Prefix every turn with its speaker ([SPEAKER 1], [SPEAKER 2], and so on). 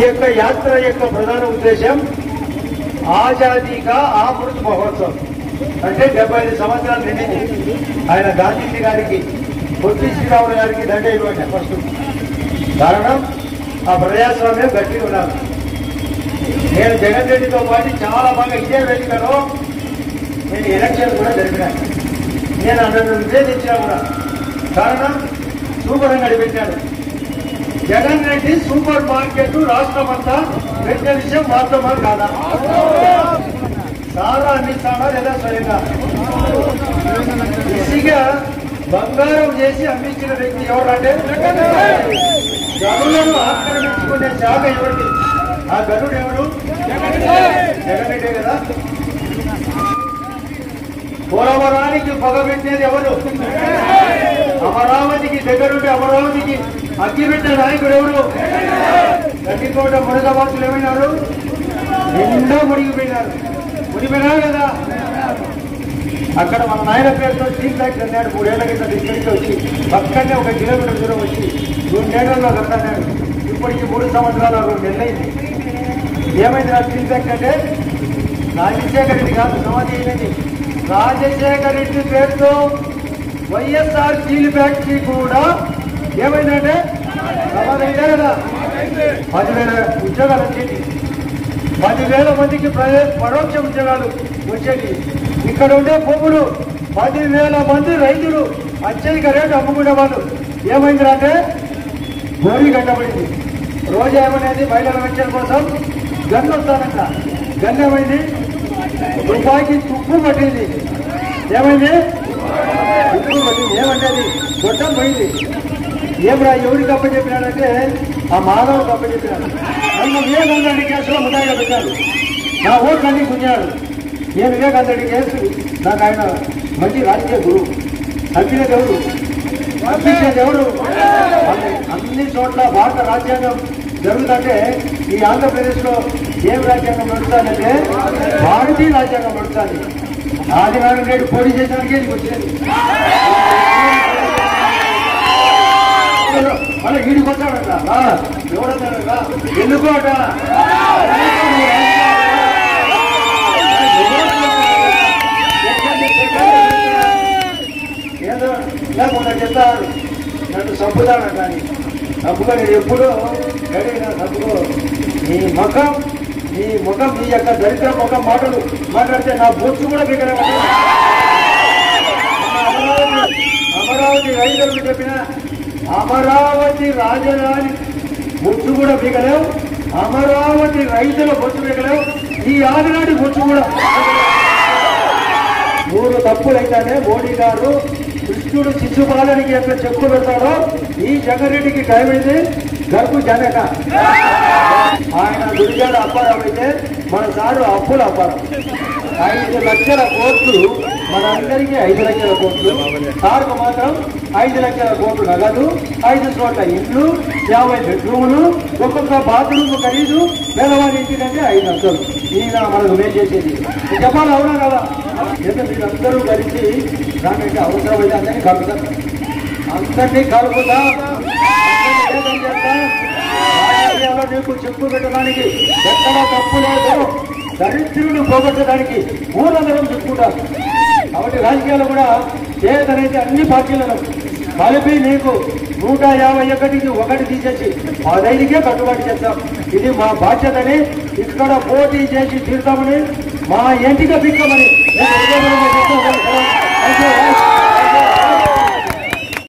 [SPEAKER 1] యొక్క యాత్ర యొక్క ప్రధాన ఉద్దేశం ఆజాదీగా అమృత్ మహోత్సవం అంటే డెబ్బై ఐదు సంవత్సరాలు నిండింది ఆయన గాంధీజీ గారికి పొట్టి శ్రీరాములు గారికి దండ ఇవ్వండి ఫస్ట్ కారణం ఆ ప్రజాస్వామ్యం గట్టిగా ఉన్నారు నేను జగన్ రెడ్డితో పాటు చాలా బాగా ఇదే వేదికలో నేను ఎలక్షన్ కూడా జరిపినాను నేను అన్నట్టు నిషేధించినా కూడా కారణం సూపర్ అంగడి పెట్టాడు జగన్ రెడ్డి సూపర్ మార్కెట్ రాష్ట్రం అంతా పెట్టిన విషయం వాస్తవమా కాదా సారా అందిస్తాడా లేదా స్వయంగా ఇసిగా బంగారం చేసి అందించిన వ్యక్తి ఎవరంటే గనులను ఆక్రమించుకునే శాఖ ఎవరిది ఆ గనుడు ఎవరు జగన్ రెడ్డే కదా పోలవరానికి పొగ పెట్టేది ఎవరు అమరావతికి దగ్గరుండి అమరావతికి అగ్గి పెట్టిన నాయకుడు ఎవరు గడ్డికోట మునగబాసులు ఏమైనారు నిండా మునిగిపోయినారు మునిగిపోయినారు కదా అక్కడ మన నాయన పేరుతో స్టీల్ ఫ్యాక్టరీ అన్నాడు మూడేళ్ల కింద డిస్ట్రిక్ట్ వచ్చి పక్కనే ఒక కిలోమీటర్ దూరం వచ్చి రెండేళ్లలో కట్టాడు ఇప్పటికి మూడు సంవత్సరాలు రెండు నెలలైంది ఏమైంది ఆ స్టీల్ ఫ్యాక్టరీ అంటే రాజశేఖర రెడ్డి కాదు సమాధి అయినది రాజశేఖర రెడ్డి పేరుతో వైఎస్ఆర్ స్టీల్ ఫ్యాక్టరీ కూడా ఏమైందంటే సమాధి అయిందా కదా పదివేల ఉద్యోగాలు వచ్చేది పదివేల మందికి ప్ర- పరోక్ష ఉద్యోగాలు వచ్చేది ఇక్కడ ఉండే భూములు పదివేల మంది రైతులు అత్యధిక రేటు అమ్ముకునే వాళ్ళు ఏమైంది అంటే గోరీ కట్టబడింది రోజు ఏమనేది మహిళల రక్షణ కోసం గన్ను వస్తానంట గన్ ఏమైంది తుపాకి తుప్పు పట్టింది ఏమైంది తుప్పు పట్టింది ఏమంటేది గొట్టం పోయింది ఏమిరా ఎవరికి అప్పచెప్పినాడంటే ఆ మాధవ్ అప్పచెప్పినాడు నన్ను వివేకానంద కేసులో ముదాయిగా పెట్టాడు నా ఓట్లన్నీ గుంజాడు నేను వివేకానంద కేసు నాకు ఆయన మంచి రాజకీయ గురువు అభినేత ఎవరు అభిషేక్ ఎవరు అన్ని- అన్ని చోట్ల భారత రాజ్యాంగం జరుగుతుంటే ఈ ఆంధ్రప్రదేశ్ లో ఏం రాజ్యాంగం నడుస్తానంటే భారతీయ రాజ్యాంగం నడుస్తుంది ఆదివారం నేడు పోటీ చేసడానికి ఇది వచ్చేది మన వీడికి వచ్చాడట రా, ఎవడన్నాడట ఎందుకు అట ఏదో లేకుండా చెప్తాడు నన్ను చంపుతాడు కానీ చంపుగా నేను ఎప్పుడూ అడిగిన చంపుకో నీ ముఖం నీ ముఖం నీ యొక్క దరిద్ర ముఖం మాటలు మాట్లాడితే నా బొచ్చు కూడా బిగడ అమరావతి అమరావతి రైతులకు చెప్పిన అమరావతి రాజధాని బొచ్చు కూడా బిగలేవు అమరావతి రైతుల బొచ్చు బిగలేవు ఈ ఆదినాటి బొచ్చు కూడా మూడు తప్పులైతేనే మోడీ గారు కృష్ణుడు శిశుపాలనికి ఎక్కడ చెప్పు పెడతాడో ఈ జగన్రెడ్డికి టైమైంది గర్భు జనక ఆయన గురిజాడ అప్పారావు అయితే మన సారు అప్పుల అప్పారావు ఐదు లక్షల కోట్లు మనందరికీ ఐదు లక్షల కోట్లు సార్కు మాత్రం ఐదు లక్షల కోట్లు నగదు ఐదు చోట్ల ఇండ్లు యాభై బెడ్రూములు ఒక్కొక్క బాత్రూమ్ ఖరీదు పేదవాడి ఇంటికంటే ఐదు లక్షలు ఈయన మనకు మేలు చేసేది చెప్పాలి అవునా కదా ఎందుకంటే మీరందరూ కలిసి దానికి అవసరమైతే అందరినీ కలుపుతారు అందరినీ కలుపుతా అందరినీ ఏకం చేస్తా రాజకీయాల్లో నీకు చెప్పు పెట్టడానికి ఎక్కడ తప్పు లేదు దరిద్రులు పోగొట్టడానికి ఊరందరం చెప్పుకుంటారు కాబట్టి రాజకీయాలు కూడా ఏదనైతే అన్ని పార్టీలను కలిపి నీకు నూట యాభై ఒకటికి ఒకటి తీసేసి పదైదుకే కట్టుబాటు చేస్తాం ఇది మా బాధ్యతని ఇక్కడ పోటీ చేసి తీరుతామని మా ఎంటిక పిక్కమని నేను ఉదయం చెప్తాను.